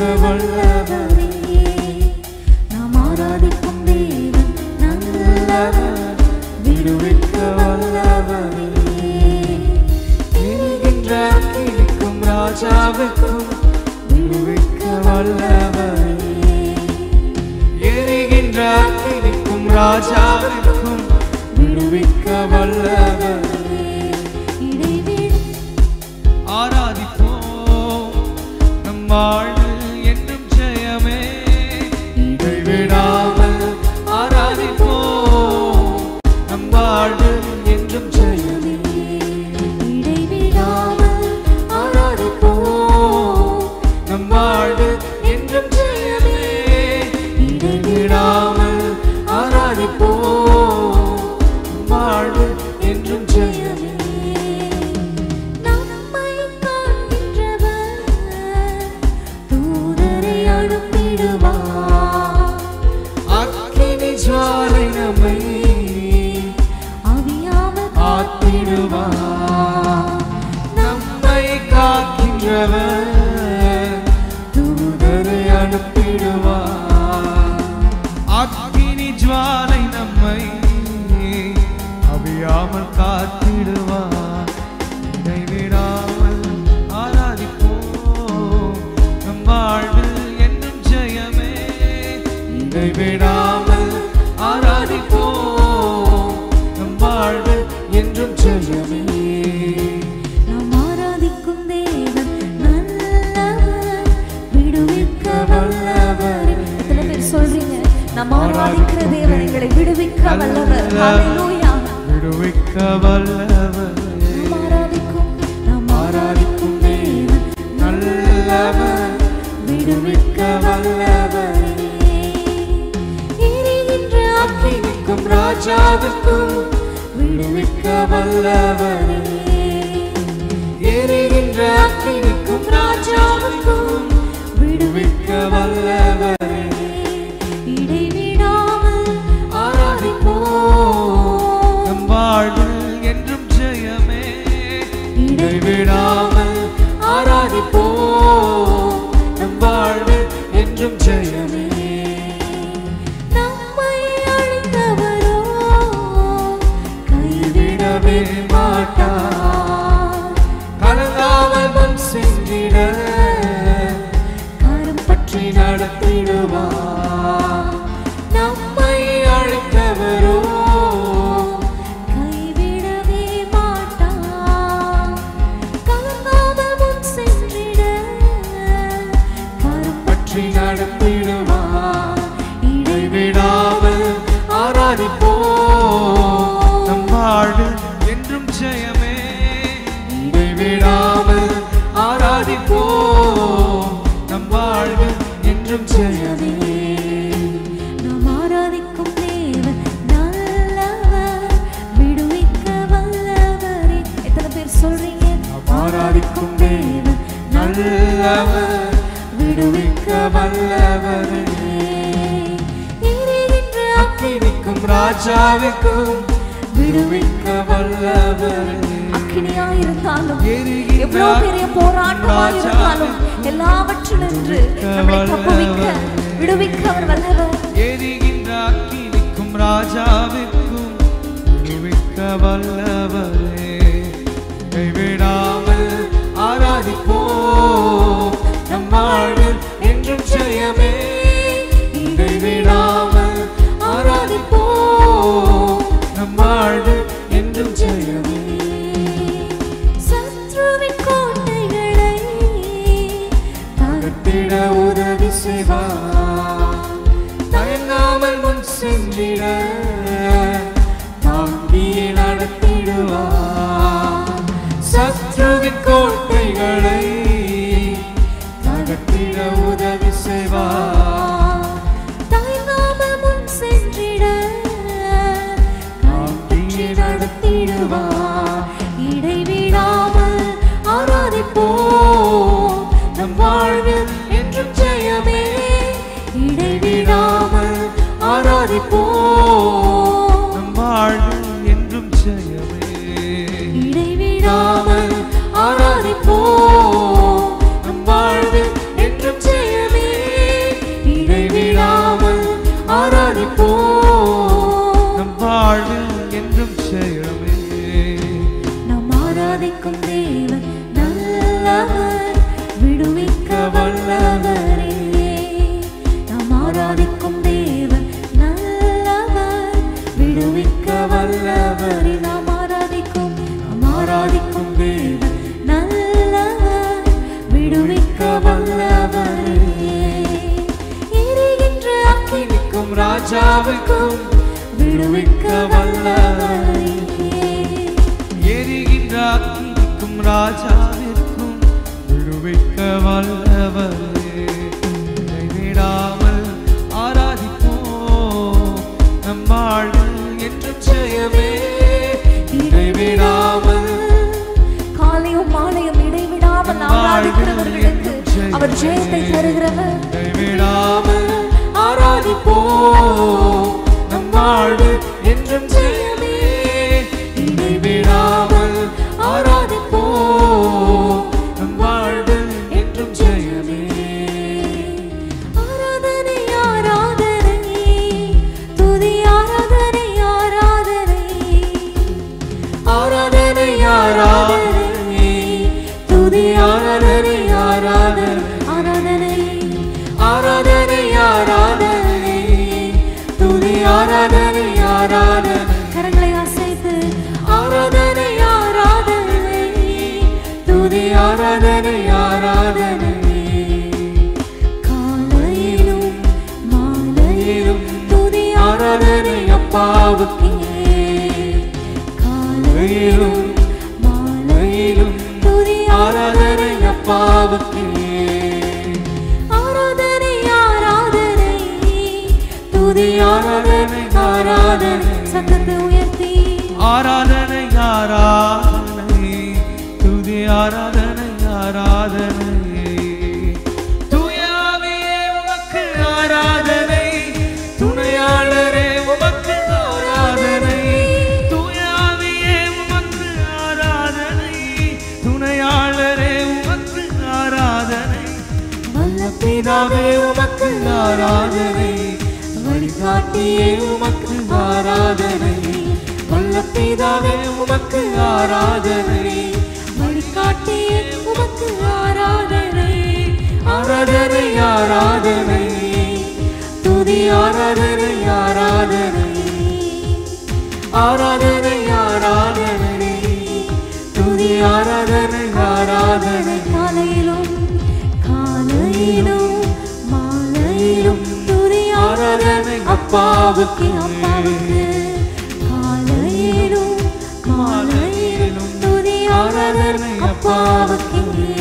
வல்லவரே நாம் ஆராதிக்கும் தேவன் நல்லவர் விடுவிக்க வல்லவரே எரிகின்ற அக்கினிக்கும் ராஜாவுக்கும் விடுவிக்க வல்லவரே எரிகின்ற அக்கினிக்கும் ராஜாவுக்கும் விடுவிக்க வல்லவரே இடைவிட ஆராதிப்போம் நம் வாழ்வில் என்றும் ஜெயமே இடைவிடாமல் ஆராதிப்போம் நம் வாழ்வில் என்றும் ஜெயமே இடைவிடாமல் ஆராதிப்போம் நம் வாழ்வில் என்றும் ஜெயமே இடைவிடாமல் ஆராதிப்போம் நம் வாழ்வில் என்றும் ஜெயமே நம்மை காண்கின்றவர் தூதரை அனுப்பிடுவார் அக்கினி ஜுவாலை நம்மை அவியாமல் காத்திடுவார் நம்மை காக்கின்றவர் தூதரை அனுப்பிடுவார் அக்கினி ஜுவாலை நம்மை அவியாமல் காத்திடுவார் இடைவிடாமல் ஆராதிப்போம் நம் வாழ்வில் என்றும் ஜெயமே இடைவிடாமல் ஆராதிப்போம் நம் வாழ்வில் என்றும் ஜெயமே நாம் ஆராதிக்கும் தேவன் நல்லவர் விடுவிக்க வல்லவர் எத்தனை பேர் சொல்றீங்க நாம் ஆராதிக்கிற தேவன் எங்களை விடுவிக்க வல்லவர் ஹalleluya விடுவிக்க வல்லவர் நாம் ஆராதிக்கும் நாம் ஆராதிக்கும் தேவன் நல்லவர் விடுவிக்க வல்லவரே எரிகின்ற அக்கினிக்கும் ராஜாவுக்கும் விடுவிக்க வல்லவரே எரிகின்ற அக்கினிக்கும் ராஜாவுக்கும் விடுவிக்க வல்லவரே இடைவிடாமல் ஆராதிப்போம் நம் வாழ்வில் என்றும் ஜெயமே இடைவிடாமல் ஆராதிப்போம் நம் வாழ்வில் என்றும் ஜெயமே நம்மை அழைத்தவரோ கைவிடவே விடவே மாட்டார் கலங்காமல் முன் சென்றிட கரம் பற்றி பற்றி நடத்திடுவார் நம்மை அழைத்தவரோ கைவிடவே மாட்டார் கலங்காமல் முன் சென்றிட கரம் பற்றி நடத்திடுவார் இடைவிடாமல் கைவிடாமல் ஆராதிப்போம் நம் வாழ்வில் என்றும் ஜெயமே இடைவிடாமல் ஆராதிப்போம் நம் வாழ்வில் என்றும் ஜெயமே நாம் ஆராதிக்கும் தேவன் நல்லவர் விடுவிக்க வல்லவரே எத்தனை பேர் சொல்றீங்க ஆராதிக்கும் தேவன் நல்லவர் விடுவிக்க வல்லவரே எரிகின்ற அக்கினிக்கும் ராஜாவுக்கும் விடுவிக்க வல்லவரே அக்கினியா இருந்தாலும் எரிகின்ற எவ்வளவு பெரிய போராட்டமா இருந்தாலும் எல்லாவற்றிலின்று நம்மை தப்புவிக்க விடுவிக்க அவர் வல்லவர் எரிகின்ற அக்கினிக்கும் ராஜாவிற்கும் விடுவிக்க வல்லவரே கைவிடாமல் ஆராதிப்போம் நம் வாழ்வில் என்றும் ஜெயமே கைவிடாமல் ஆராதிப்போம் நம் வாழ்வில் என்றும் ஜெயமே சத்ருவின் கோட்டைகளை தகர்த்திட உதவி செய்வார் தயங்காமல் முன் சென்றிட தாங்கியே நடத்திடுவார் சத்ருவின் கோட்டைகளை தகர்த்திட உதவி செய்வார் தயங்காமல் முன் சென்றிட தாங்கியே நடத்திடுவார் இடைவிடாமல் ஆராதிப்போம் நம் வாழ்வில் என்றும் ஜெயமே இடைவிடாமல் ஆராதிப்போம் நம் வாழ்வில் என்றும் ஜெயமே இடைவிடாமல் ஆராதிப்போம் நம் வாழ்வில் என்றும் ஜெயமே ஆராதிக்கும் தேவன் நல்லவர் விடுவிக்க வல்லவரே நாம் ஆராதிக்கும் தேவன் நல்லவர் விடுவிக்க வல்லவரே நாம் ஆராதிக்கும் நாம் ஆராதிக்கும் தேவன் நல்லவர் விடுவிக்க வல்லவரே எரிகின்ற அக்கினிக்கும் ராஜாவுக்கும் விடுவிக்க வல்லவரே எரிகின்ற அக்கினிக்கும் ராஜாவிற்கும் விடுவிக்க வல்லவரே விடாமல் ஆராதிப்போம் நம் வாழ்வில் என்றும் ஜெயமே இடைவிடாமல் காலையும் மாலையும் இடைவிடாமல் ஆராதிக்கிறவர்களுக்கு அவர் ஜெயத்தை தருகிறவர் இடைவிடாமல் ஆராதிப்போம் நம் வாழ்வு என்றும் ஜெயமே இடைவிடாமல் ஆராதிப்போம் நம் வாழ்வு என்றும் ஜெயமே ஆராதனை ஆராதனை துதி ஆராதனை ஆராதனை ஆராதனை ஆராதனை துதி ஆராதனை ஆராதனை ஆராதனை ஆராதனை ஆராதனை துதி ஆராதனை ஆராதனை கரங்களை அசைத்து ஆராதனை ஆராதனை துதி ஆராதனை ஆராதனை காலையிலும் மாலையிலும் துதி ஆராதனை அப்பாவுக்கு காலையிலும் மாலையிலும் துதி ஆராதனை அப்பாவுக்கு ஆராதனை ஆராதனை துதி ஆராதனை ஆராதனை சத்தத்தை உயர்த்தி ஆராதனை ஆராதனை துதி ஆராதனை ஆராதனை தூயாவியே உமக்கு ஆராதனை துணையாளரே உமக்கு ஆராதனை தூயாவியே உமக்கு ஆராதனை துணையாளரே உமக்கு ஆராதனை வல்ல பிதாவே உமக்கு ஆராதனை வழிகாட்டியே உமக்கு ஆராதனை வல்ல பிதாவே உமக்கு ஆராதனை வழிகாட்டியே உமக்கு ஆராதனை ஆராதனை ஆராதனை துதி ஆராதனை ஆராதனை ஆராதனை ஆராதனை துதி ஆராதனை ஆராதனை காலையிலும் காலையிலும் மாலையிலும் துதி ஆராதனை அப்பாவுக்கு அப்பாவுக்கு காலையிலும் மாலையிலும் துதி ஆராதனை அப்பாவுக்கு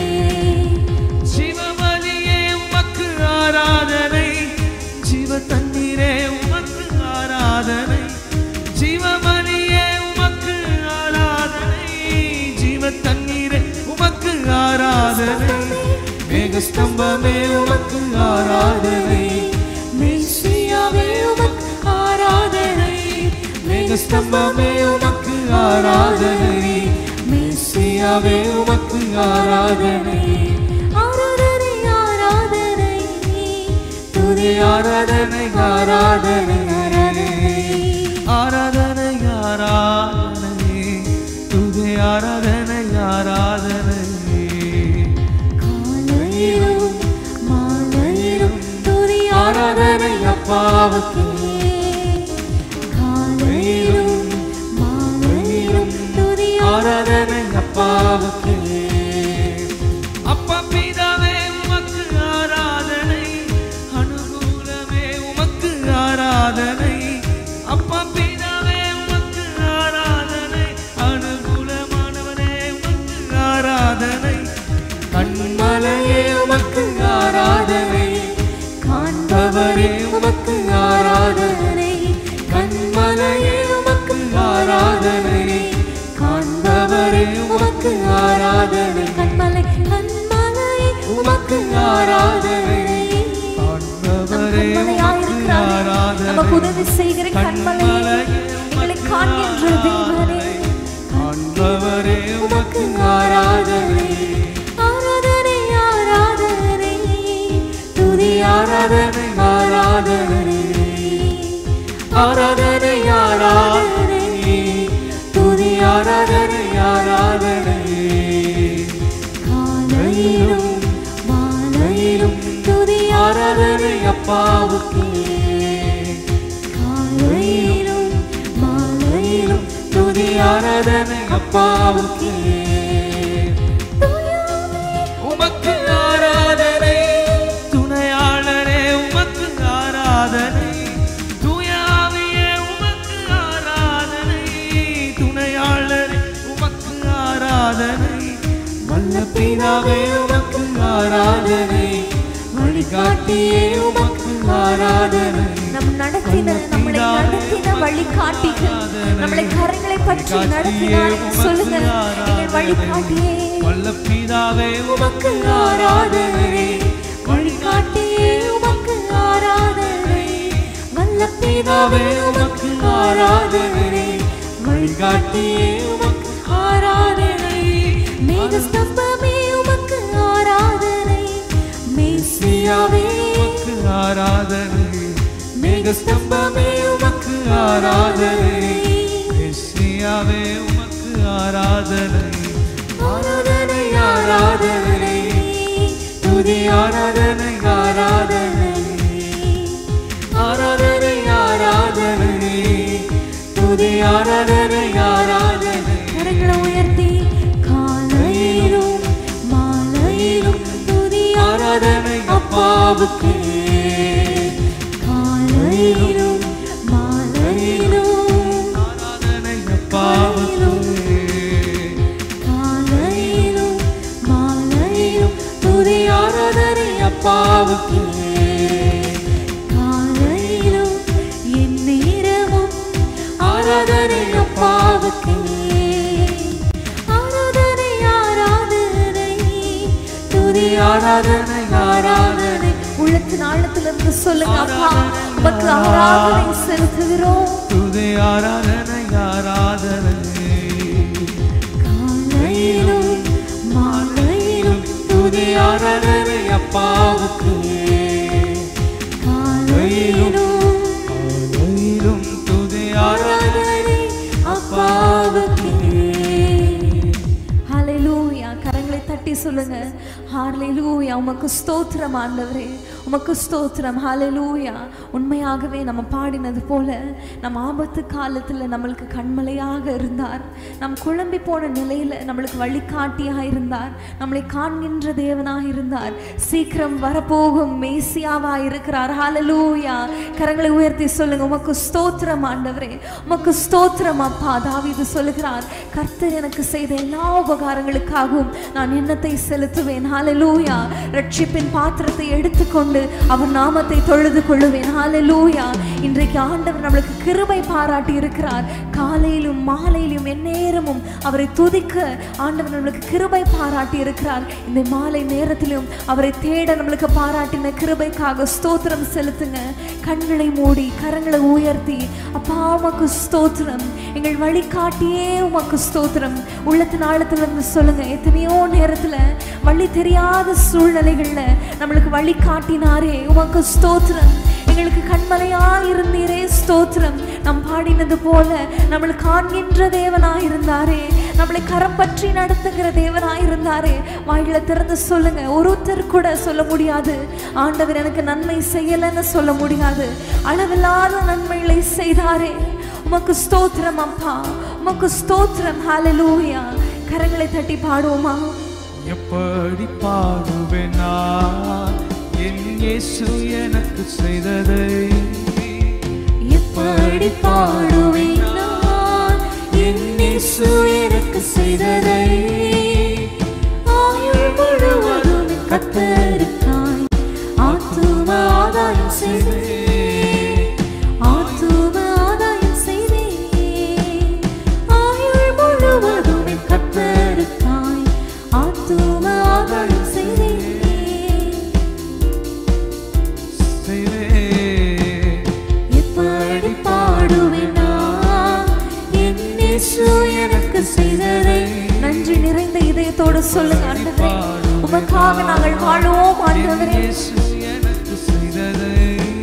சிவபலியே உமக்கு ஆராதனை ஜீவ தண்ணீரே உமக்கு ஆராதனை ஜீவபலியே உமக்கு ஆராதனை ஜீவ தண்ணீரே உமக்கு ஆராதனை மேகஸ்தம்பமே உமக்கு ஆராதனை மெய்சியாவே உமக்கு ஆராதனை மேகஸ்தம்பமே உமக்கு ஆராதனை மேசியாவே உமக்கு ஆராதனை ஆராதனை ஆராதனை துதி ஆராதனை ஆராதனை ஆராதனை ஆராதனை துதி ஆராதனை ஆராதனை காலையிலும் மாலையிலும் துதி ஆராதனை அப்பாவுக்கு காலையிலும் மாலையிலும் துதி ஆராதனை அப்பாவுக்கு அப்பா பிதாவே உமக்கு ஆராதனை அனுகூலமே உமக்கு ஆராதனை அப்பா பிதாவே உமக்கு ஆராதனை அனுகூலமானவனே உமக்கு ஆராதனை கண்மலையே உமக்கு ஆராதனை காண்பவரே உமக்கு ஆராதனை கண்மலையே உமக்கு ஆராதனை காண்பவரே உமக்கு ஆராதனை கண்மலை கண்மலை உமக்கு ஆராதனை காண்பவரே உமக்கு ஆராதனை நமக்கு உதவி செய்கிற கண்மலை எங்களை காண்கின்ற தேவனே காண்பவரே உமக்கு ஆராதனை ஆராதனை ஆராதனை துதி ஆராதனை ஆராதனை ஆராதனை ஆராதனை துதி ஆராதனை ஆராதனை அப்பாவுக்கே காலையிலும் மாலையிலும் துதி ஆராதனை அப்பாவுக்கே உமக்கு ஆராதனை துணையாளரே உமக்கு ஆராதனை தூயாவியே உமக்கு ஆராதனை துணையாளரே உமக்கு ஆராதனை வல்ல பிதாவே உமக்கு ஆராதனை வழிகாட்டியே உமக்கு ஆராதனை நம் நடத்தின நம்மளை நடத்தின வழிகாட்டிகள் நம்மளை கரங்களை பற்றி நடத்தினார் சொல்லுங்க எங்கள் வழிகாட்டியே வல்ல பிதாவே உமக்கு ஆராதனை வழிகாட்டியே உமக்கு ஆராதனை வல்ல பிதாவே உமக்கு ஆராதனை வழிகாட்டியே உமக்கு ஆராதனை மேக ஸ்தம்பமே உமக்கு ஆராதனை மேசியாவே உமக்கு ஆராதனை மேகஸ்தம்பமே உமக்கு ஆராதனை மெஸ்ஸியாவே உமக்கு ஆராதனை ஆராதனை ஆராதனை துதி ஆராதனை ஆராதனை ஆராதனை ஆராதனை துதி ஆராதனை ஆராதனை கரங்களை உயர்த்தி காலையிலும் மாலையிலும் துதி ஆராதனை அப்பாவுக்கு காலையிலும் மாலையிலும் ஆராதனை அப்பாவுக்கு காலையிலும் மாலையிலும் துதி ஆராதனை அப்பாவுக்கு காலையிலும் என் நேரமும் ஆராதனை அப்பாவுக்கு ஆராதனை ஆராதனை துதி ஆராதனை ஆராதனை உள்ளத்தின் ஆழத்திலிருந்து சொல்லுங்க அப்பா உமக்கு ஆராதனை செலுத்துகிறோம் துதி ஆராதனை ஆராதனை காலையிலும் மாலையிலும் துதி ஆராதனை அப்பாவுக்கு காலையிலும் காலையிலும் துதி ஆராதனை ஆராதனை அப்பாவுக்கு ஹalleluya கரங்களை தட்டி சொல்லுங்க ஹalleluya உமக்கு ஸ்தோத்திரம் ஆண்டவரே உமக்கு ஸ்தோத்திரம் ஹalleluya உண்மையாகவே நம்ம பாடினது போல நம்ம ஆபத்து காலத்துல நம்மளுக்கு கண்மலையாக இருந்தார் நம் குழம்பி போன நிலையில நம்மளுக்கு வழிகாட்டியாக இருந்தார் நம்மளை காண்கின்ற தேவனாக இருந்தார் சீக்கிரம் வரப்போகும் மேசியாவா இருக்கிறார் ஹalleluya கரங்களை உயர்த்தி சொல்லுங்க உமக்கு ஸ்தோத்திரம் ஆண்டவரே உமக்கு ஸ்தோத்திரம் அப்பா தாவீது சொல்லுகிறார் கர்த்தர் எனக்கு செய்த எல்லா உபகாரங்களுக்காகவும் நான் எண்ணத்தை செலுத்துவேன் ஹalleluya ரட்சிப்பின் பாத்திரத்தை எடுத்துக்கொண்டு அவர் நாமத்தை தொழுது கொள்ளுவேன் ஹalleluya இன்றைக்கு ஆண்டவர் நம்மளுக்கு கிருபை பாராட்டி இருக்கிறார் காலையிலும் மாலையிலும் எந்நேரமும் அவரை துதிக்க ஆண்டவர் நம்மளுக்கு கிருபை பாராட்டி இருக்கிறார் இந்த மாலை நேரத்திலும் அவரை தேட நம்மளுக்கு பாராட்டின கிருபைக்காக ஸ்தோத்திரம் செலுத்துங்க கண்களை மூடி கரங்களை உயர்த்தி அப்பா உமக்கு ஸ்தோத்திரம் எங்கள் வழிகாட்டியே உமக்கு ஸ்தோத்திரம் உள்ளத்தின் ஆழத்திலிருந்து சொல்லுங்க எத்தனையோ நேரத்துல வழி தெரியாத சூழ்நிலைகள்ல நம்மளுக்கு வழி காட்டினாரே உமக்கு ஸ்தோத்திரம் எங்களுக்கு கண்மலையா இருந்தீரே ஸ்தோத்திரம் நம் பாடினது போல நம்மளுக்கு காண்கின்ற தேவனாய் இருந்தாரே நம்மளை கரம் பற்றி நடத்துகிற தேவனாய் இருந்தாரே வாயில திறந்து சொல்லுங்க ஒருத்தர் கூட சொல்ல முடியாது ஆண்டவர் எனக்கு நன்மை செய்யலைன்னு சொல்ல முடியாது அளவில்லாத நன்மைகளை செய்தாரே உமக்கு ஸ்தோத்திரம் அப்பா உமக்கு ஸ்தோத்திரம் ஹalleluya கரங்களை தட்டி பாடுவோமா எப்படி பாடுவேன் நான் என் இயேசு எனக்கு செய்ததை எப்படி பாடுவேன் நான் என் இயேசு எனக்கு செய்ததை ஆயுள் முழுவதும் கத்தருக்காய் ஆத்தும ஆதாயம் செய்தேன் ஆத்தும ஆதாயம் செய்தேன் ஆயுள் முழுவதும் கத்தருக்காய் ஆத்தும ஆதாயம் செய்தேன் செய்தேன் எப்படி பாடுவேன் நான் என் இயேசு எனக்கு செய்ததை நன்றி நிறைந்த இதயத்தோடு சொல்லுங்க ஆண்டவரே உமக்காக நாங்கள் வாழுவோம் ஆண்டவரே இயேசு எனக்கு செய்ததை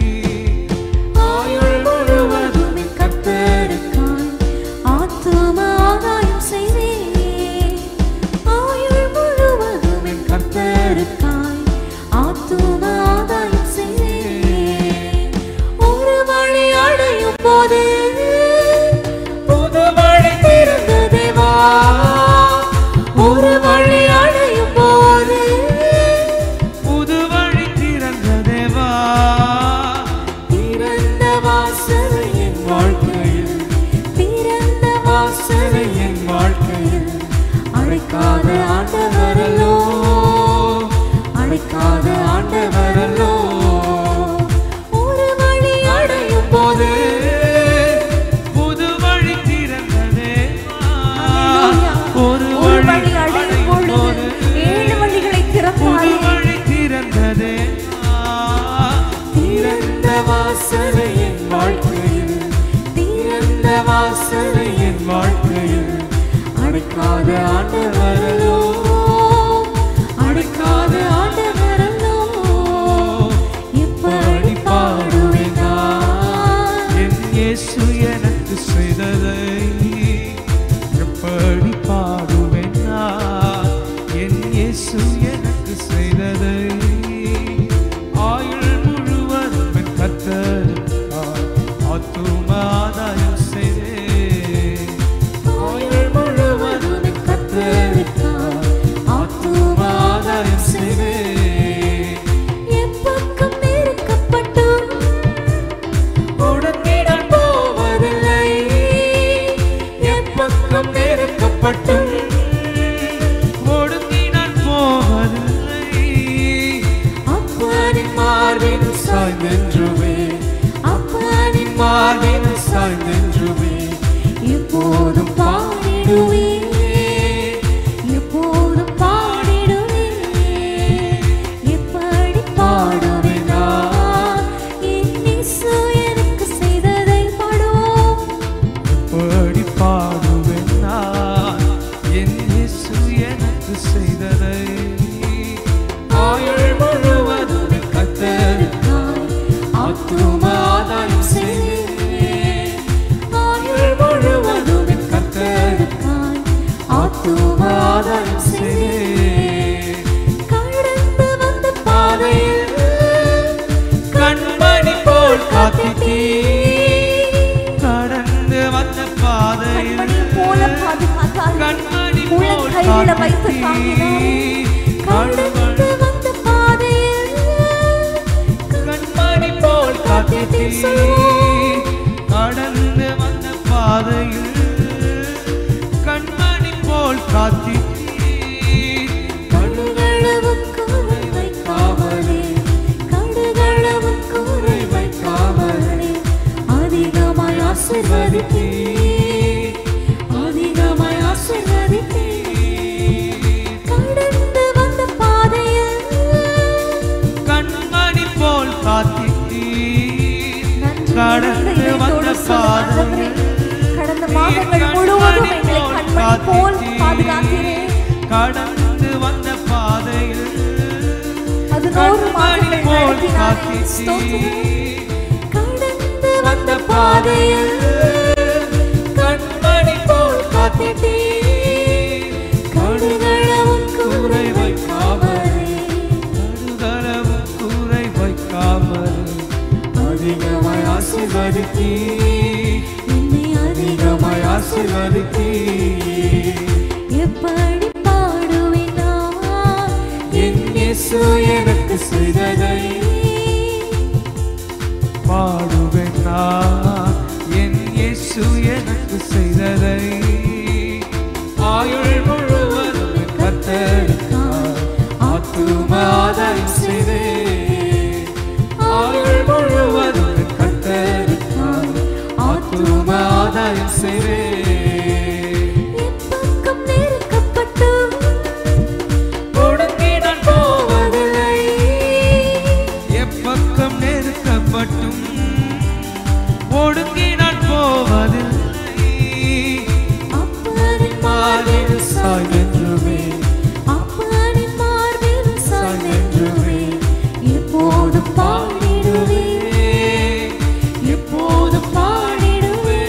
ஆயுள் முழுவதும் கத்தருக்காய் ஆத்தும ஆதாயம் செய்தேன் ஆயுள் முழுவதும் கத்தருக்காய் ஆத்தும ஆதாயம் செய்தேன் அழைக்காத ஆண்டவரல்லோ அழைக்காத ஆண்டவரல்லோ ஒரு வழி அடையும் போது புது வழி திறந்ததே அல்லேலூயா. ஒரு ஒரு வழி அடையும் பொழுது ஏழு வழிகளை புது திறந்தாயே வழி திறந்ததே திறந்த வாசலை என் வாழ்க்கையில் திறந்த வாசலை என் வாழ்க்கையில் அடைக்காத ஆண்டவரலோ அழைக்காத ஆண்டவரல்லோ எப்படி பாடுவேன் நான்? என் இயேசு எனக்கு செய்ததை எப்படி பாடுவேன் நான் என் இயேசு எனக்கு செய்ததை ஆயுள் முழுவதும் என் கத்தருக்காய் ஆத்தும ஆதாயம் செய்தேன் ஆயுள் முழுவதும் என் கத்தருக்காய் ஆத்தும ஆதாயம் செய்தேன் எப்பக்கம் நெருக்கப்பட்டும் உடனிடம் போவதில்லை எப்பக்கம் நெருக்கப்பட்டும் ஒடுங்கினால் போவதில்லை அப்பனின் மார்பின் சாய்ந்தென்றுவே அப்பனின் மார்பின் சாய்ந்தென்றுவே எப்போதும் பாடிடுவேன் எப்போதும் பாடிடுவேன் எப்படி பாடுவேன் நான்? என் இயேசு எனக்கு செய்ததை பாடுவோம் பாடி பாடுவேன் நான் என் இயேசு எனக்கு செய்ததை ஆயுள் முழுவதும் கத்தருக்காய் ஆத்தும ஆதாயம் செய்தேன் ஆயுள் முழுவதும் கத்தருக்காய் ஆத்தும ஆதாயம் செய்தேன் கடந்து வந்த பாதையில் கண்மணி போல் காத்திட்டீ கடந்து வந்த பாதையில் கண்மணி போல பாதுகாத்தார் கண்மணி உள்ள போல் கையில வைத்து காத்திட்டீ தாங்கினார் கடந்து வந்த பாதையில் கண்மணி போல் காத்திட்டீ கடந்து வந்த பாதையில் கண்மணி போல் காத்திட்டீ கடுகளவும் கூரை வைக்காமலே கடுகளவும் கூரை வைக்காமலே அதிகமாய் ஆசீர்வதித்தீ அதிகமாய் ஆசீர்வதித்தீ கடந்து வந்த பாதையில் கண்மணி போல் காத்திட்டீ நன்றி கடந்து நிறைந்த வந்த இதயத்தோடு சொல்லுங்க, ஆண்டவரே. பாதையில் கடந்த மாதங்கள் முழுவதும் எங்களை கண்மணி போல் பாதுகாக்கிறேன் கடந்து வந்த பாதையில் பதினோரு மாதங்கள் போல் நடத்தினாரே. காத்திட்டீ ஸ்தோத்திரம். கடந்து வந்த பாதையில் கண்மணி போல் காத்திட்டீ கடுகளவும் கூரை வைக்காமலே கடுகளவும் கூரை வைக்காமல் அதிகமாய் ஆசீர்வதித்தீ என்னை அதிகமாய் ஆசீர்வதித்தீ எப்படி பாடுவேன் நான்? என் இயேசு எனக்கு செய்ததை பாடுவேன் நான் என் இயேசு எனக்கு செய்ததை ஆயுள் முழுவதும் கத்தருக்காய் ஆத்தும ஆதாயம் செய்தேன் ஆயுள் முழுவதும் கத்தருக்காய் ஆத்தும ஆதாயம் செய்தேன் எப்பக்கம் நெருக்கப்பட்டும் ஒடுங்கி நான் போவதில்லை எப்பக்கம் நெருக்கப்பட்டும் ஒடுங்கி நான் போவதில்லை அப்பனின் மாறில் சாய்ந்தென்றுமே அப்பனின் மார்பில் சாய்ந்தென்றுவே எப்போதும் பாடிடுவே எப்போதும் பாடிடுவே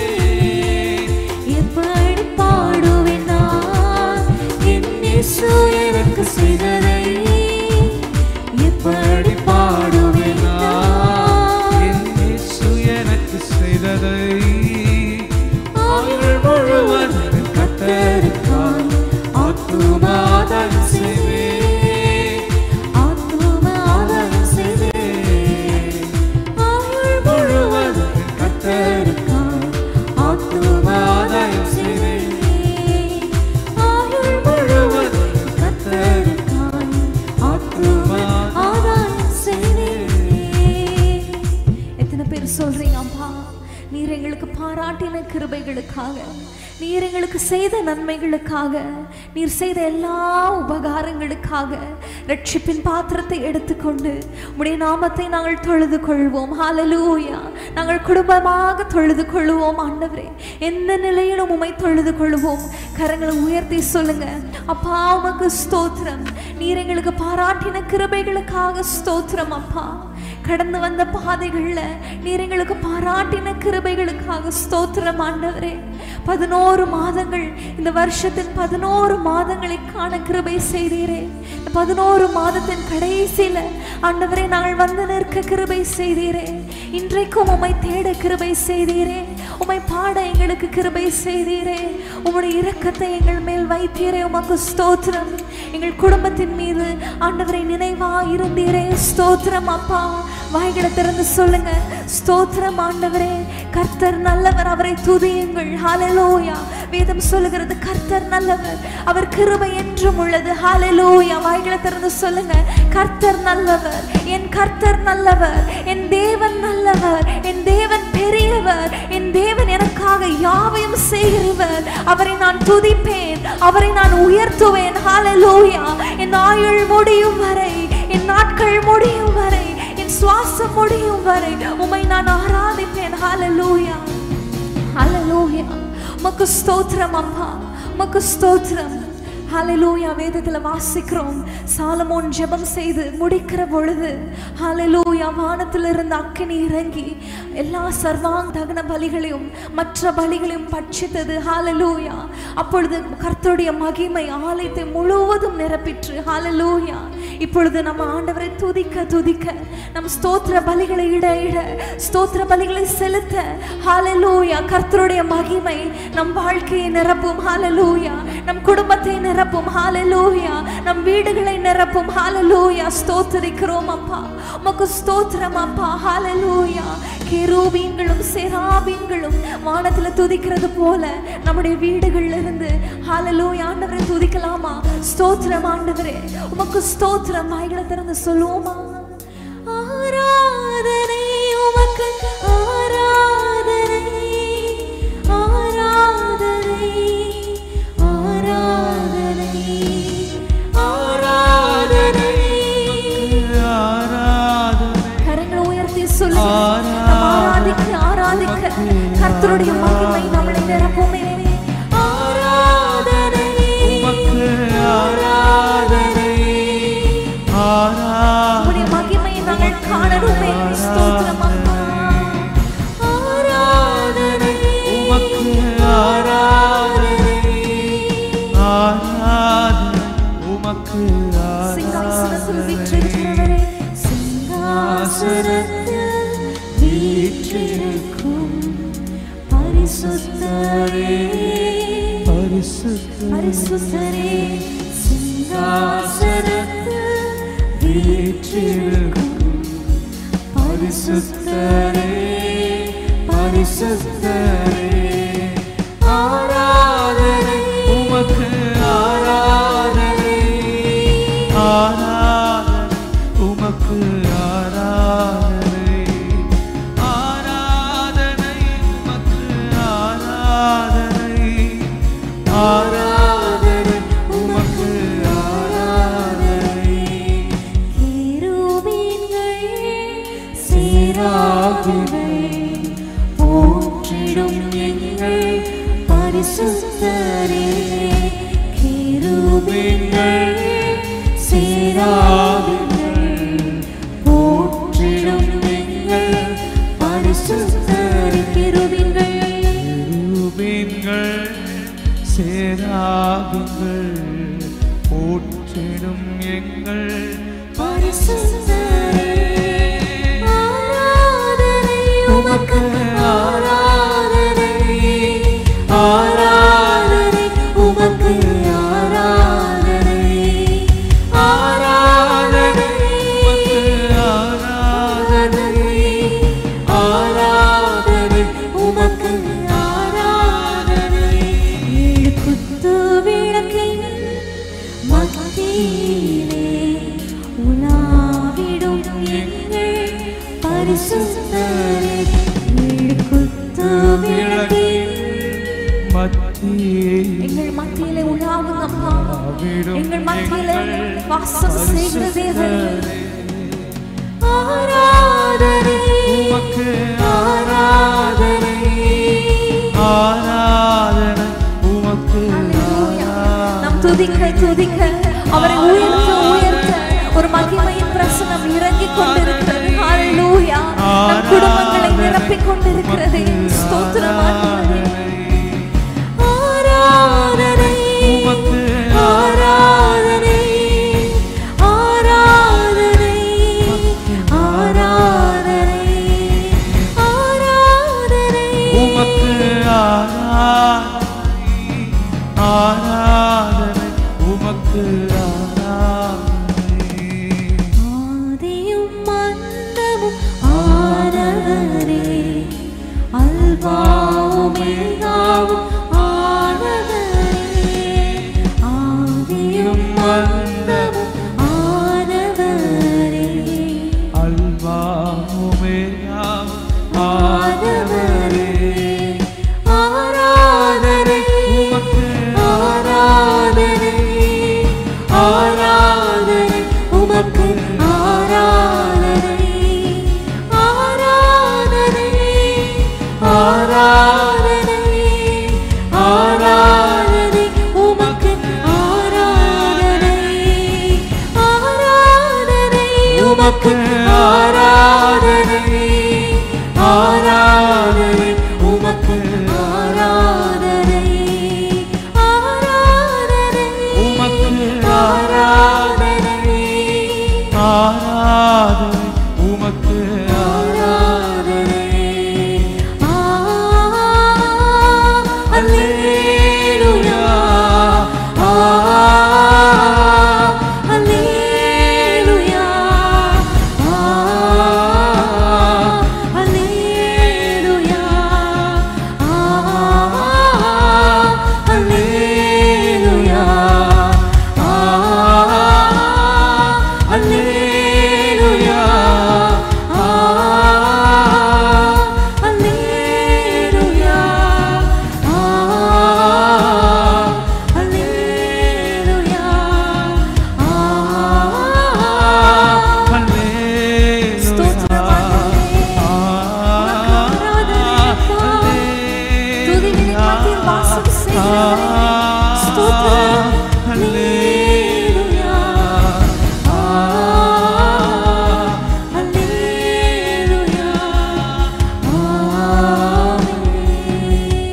எப்படி பாடுவேன் நான் என் இயேசு எனக்கு செய்ததை எப்படி பாடுவேன் நான் என் இயேசு எனக்கு செய்ததை ஆயுள் முழுவதும் கத்தருக்காய் ஆத்துமா நீர் எங்களுக்கு செய்த நன்மைகளுக்காக நீர் செய்த எல்லா உபகாரங்களுக்காக ரட்சிப்பின் பாத்திரத்தை எடுத்துக்கொண்டு உடைய நாமத்தை நாங்கள் தொழுது கொள்வோம் ஹalleluya நாங்கள் குடும்பமாக தொழுது கொள்வோம் ஆண்டவரே எந்த நிலையிலும் உமை தொழுது கொள்வோம் கரங்களை உயர்த்தி சொல்லுங்க அப்பா உமக்கு ஸ்தோத்திரம் நீர் எங்களுக்கு பாராட்டின கிருபைகளுக்காக ஸ்தோத்திரம் அப்பா கடந்து வந்த பாதைகள்ல நீர் எங்களுக்கு பாராட்டின கிருபைகளுக்காக ஸ்தோத்திரம் ஆண்டவரே பதினோரு மாதங்கள் இந்த வருஷத்தின் பதினோரு மாதங்களை காண கிருபை செய்தீரே இந்த பதினோரு மாதத்தின் கடைசியில ஆண்டவரே நாங்கள் வந்து நிற்க கிருபை செய்தீரே இன்றைக்கும் உம்மை தேட கிருபை செய்தீரே உம்மை பாட எங்களுக்கு கிருபை செய்தீரே உம்முடைய இரக்கத்தை எங்கள் மேல் வைத்தீரே உமக்கு ஸ்தோத்திரம் எங்கள் குடும்பத்தின் மீது ஆண்டவரை நினைவா இருந்தீரே ஸ்தோத்திரம் அப்பா வாய்களை திறந்து சொல்லுங்க ஸ்தோத்திரம் ஆண்டவரே கர்த்தர் நல்லவர் அவரை துதியுங்கள் ஹalleluya வேதம் சொல்லுகிறது கர்த்தர் நல்லவர் அவர் கிருபை என்றும் உள்ளது ஹalleluya வாய்களை திறந்து சொல்லுங்க கர்த்தர் நல்லவர் என் கர்த்தர் நல்லவர் என் தேவன் நல்லவர் என் தேவன் பெரியவர் என் தேவன் எனக்காக யாவையும் செய்கிறவர் அவரை நான் துதிப்பேன் அவரை நான் உயர்த்துவேன் ஹalleluya என் ஆயுள் முடியும் வரை என் நாட்கள் முடியும் வரை என் சுவாசம் முடியும் வரை உம்மை நான் ஆராதிப்பேன் ஹalleluya ஹalleluya உமக்கு ஸ்தோத்திரம் அப்பா உமக்கு ஸ்தோத்திரம் ஹalleluya வேதத்துல வாசிக்கிறோம் சாலமோன் ஜெபம் செய்து முடிக்கிற பொழுது ஹalleluya வானத்தில் இருந்த அக்கினி இறங்கி எல்லா சர்வாங்க தகன பலிகளையும் மற்ற பலிகளையும் பட்சித்தது ஹalleluya அப்பொழுது கர்த்தருடைய மகிமை ஆலயத்தை முழுவதும் நிரப்பிற்று ஹalleluya இப்பொழுது நம்ம ஆண்டவரை துதிக்க துதிக்க நம் ஸ்தோத்திர பலிகளை இட இட ஸ்தோத்திர பலிகளை செலுத்த ஹalleluya கர்த்தருடைய மகிமை நம் வாழ்க்கையை நிரப்பும் ஹalleluya நம் குடும்பத்தை நிரப்பும் ஹalleluya நம் வீடுகளை நிரப்பும் ஹalleluya ஸ்தோத்திரிக்கிறோம் அப்பா உமக்கு ஸ்தோத்திரம் அப்பா ஹalleluya கேரூபீன்களும் செராபீன்களும் வானத்துல துதிக்கிறது போல நம்முடைய வீடுகள்ல இருந்து ஹalleluya ஆண்டவரை துதிக்கலாமா ஸ்தோத்திரம் ஆண்டவரே உமக்கு ஸ்தோத்திரம் வாய்களை திறந்து சொல்லுவோமா ஆராதனை உமக்கு ஆராதனை ஆராதனை ஆராதனை ஆராதனை ஆராதனை கரங்களை உயர்த்தி சொல்லுங்க நம்ம ஆராதிக்க ஆராதிக்க கர்த்தருடைய மகிமை நம்மளை நிரப்புமே ஆராதனை உமக்கு ஆராதனை ஆராதனை உம்முடைய மகிமையை நாங்கள் காணணுமே ஸ்தோத்திரம் அப்பா ஆராதனை உமக்கு ஆராதனை ஆராதனை உமக்கு சிங்காசனத்தில் ஆராதனை வீற்றிருக்கிறவரே சிங்காசனத்தில் வீற்றிருக்கும் பரிசுத்தரே பரிசுத்த பரிசுத்தரே சிங்காசனத்தில் வீற்றிருக்கும் பரிசுத்தரே பரிசுத்தரே ஆராதனை உமக்கு ஆராதனை ஆராதனை உமக்கு ஆராதனை ஆராதனை உமக்கு ஆராதனை ஆராதனை உமக்கு ஆராதனை கேருபீன்கள் சேராகுகள் போற்றிடும் எங்கள் பரிசுத்தரே கேருபீன்கள் சேராகுகள் போற்றிடும் எங்கள் பரிசுத்தரே கேருபீன்கள் ரூபீன்கள் சேராகுங்கள் போற்றிடும் எங்கள் பரிசுத்தரே ஆராதனை உமக்கு ஆராதனை ஆராதனை உமக்கு ஆராதனை ஆராதனை உமக்கு ஆராதனை ஆராதனை உமக்கு ஆராதனை ஏழு குத்து விளக்கின் மத்தியிலே உலாவிடும் எங்கள் பரிசுத்தரே ஏழு குத்து தாவிடும் எங்கள் மத்தியில எங்கள் வாசம் செய்கிற தேவன் பரிசுத்தரே. ஆராதனை உமக்கு ஆராதனை ஆராதனை உமக்கு அல்லேலூயா. நாம் துதிக்க துதிக்க அவரை உயர்த்த உயர்த்த ஒரு மகிமையின் பிரசனம் இறங்கிக் கொண்டிருக்கிறது ஹalleluya நம் குடும்பங்களை நிரப்பிக் கொண்டிருக்கிறது ஸ்தோத்திரம் ஆண்டவரே. ஆராதனை உமக்கு ஆராதனை ஆராதனை ஆராதனை ஆராதனை உமக்கு ஆராதனை ஆராதனை உமக்கு ஆராதனை ஆதியும் மந்தமும் ஆனவரே அல்வாவுமேகாவும் ஆனவரே ஆதியும் மந்தமும் ஆனவரே அல்வாவுமேயாம் ஆனவரே ஆராதனை உமக்கு ஆராதனை ஆராதனை உமக்கு ஆராதனை ஆராதனை ஆராதனை ஆராதனை உமக்கு ஆராதனை ஆராதனை உமக்கு ஆராதனை ஆராதனை உமக்கு ஆராதனை ஆராதனை உமக்கு ஆராதனை ஆராதனை உமக்கு ஆராதனை ஆ அல்லேலூயா ஆ அல்லேலூயா ஆ அல்லேலூயா ஆ அல்லேலூயா ஆ அல்லேலூயா ஆ அல்லேலூயா ஆ அல்லேலூயா ஆ ஸ்தோத்திரம் ஆண்டவரே. உமக்கு ஆராதனை அப்பா. துதிகளின் மத்தியில் வாசம் செய்கிறவரே. ஸ்தோத்திரம். அல்லேலூயா. ஆ, அல்லேலூயா. ஆமென்.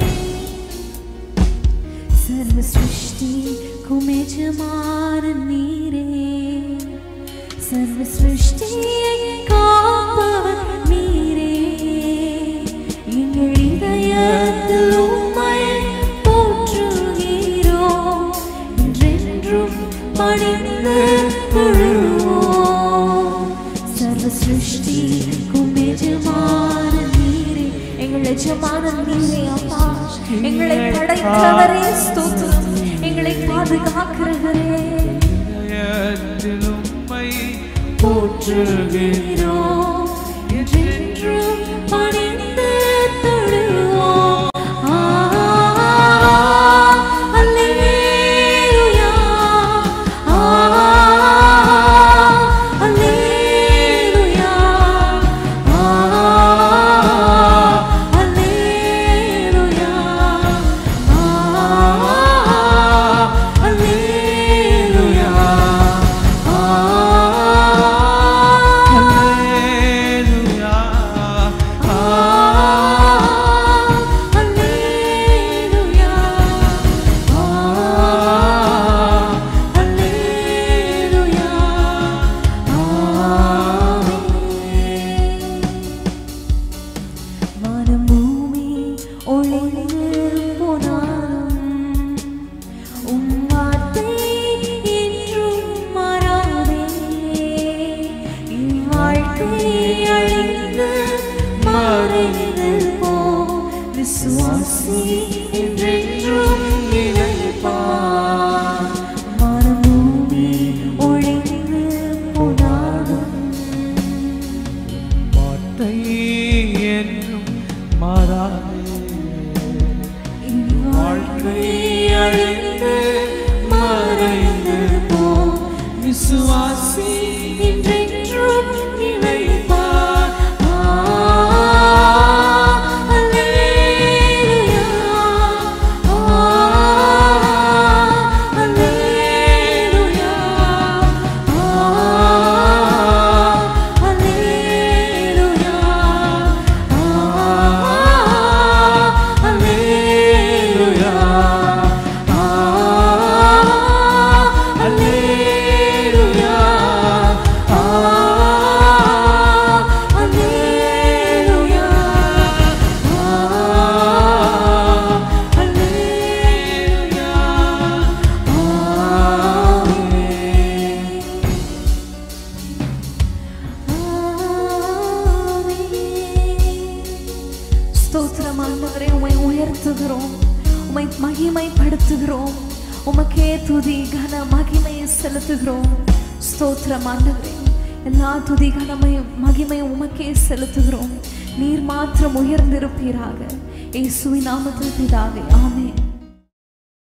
सर्व सृष्टि को मैं जमान नीरे सर्व सृष्टिயை காப்பவர் நீரே எங்கள் இதயத்தில் உம்மை போற்றுகிறோம் என்றென்றும் பணிந்து தொழுவோம் சர்வ சிருஷ்டிக்கும் எஜமான நீரே எங்கள் எஜமான நீரே அப்பா எங்களை படைத்தவரே ஸ்தோத்திரம் எங்களை பாதுகாக்கிறவரே இதயத்தில் உம்மை போற்றுகிறோம் என்றென்றும் பணிந்து தொழுவோம் ஆ, அல்லேலூயா. ஆ, அல்லேலூயா. ஆ, அல்லேலூயா. ஆ, அல்லேலூயா. ஆ, விசுவாசி என்றென்றும் நிலைப்பார். ஆ, அல்லேலூயா. ஆ, அல்லேலூயா. ஆ, அல்லேலூயா. ஆ, அல்லேலூயா. ஆ, அல்லேலூயா. ஆ, அல்லேலூயா. ஆ, அல்லேலூயா. ஆமென். ஸ்தோத்திரம் ஆண்டவரே உமை உயர்த்துகிறோம் உமை மகிமைப்படுத்துகிறோம் உமக்கே துதி கன மகிமையை செலுத்துகிறோம் ஸ்தோத்திரம் ஆண்டவரே எல்லா துதி கனமையும் மகிமையும் உமக்கே செலுத்துகிறோம் நீர் மாத்திரம் உயர்ந்திருப்பீராக இயேசுவின் நாமத்தில் பிதாவே ஆமென்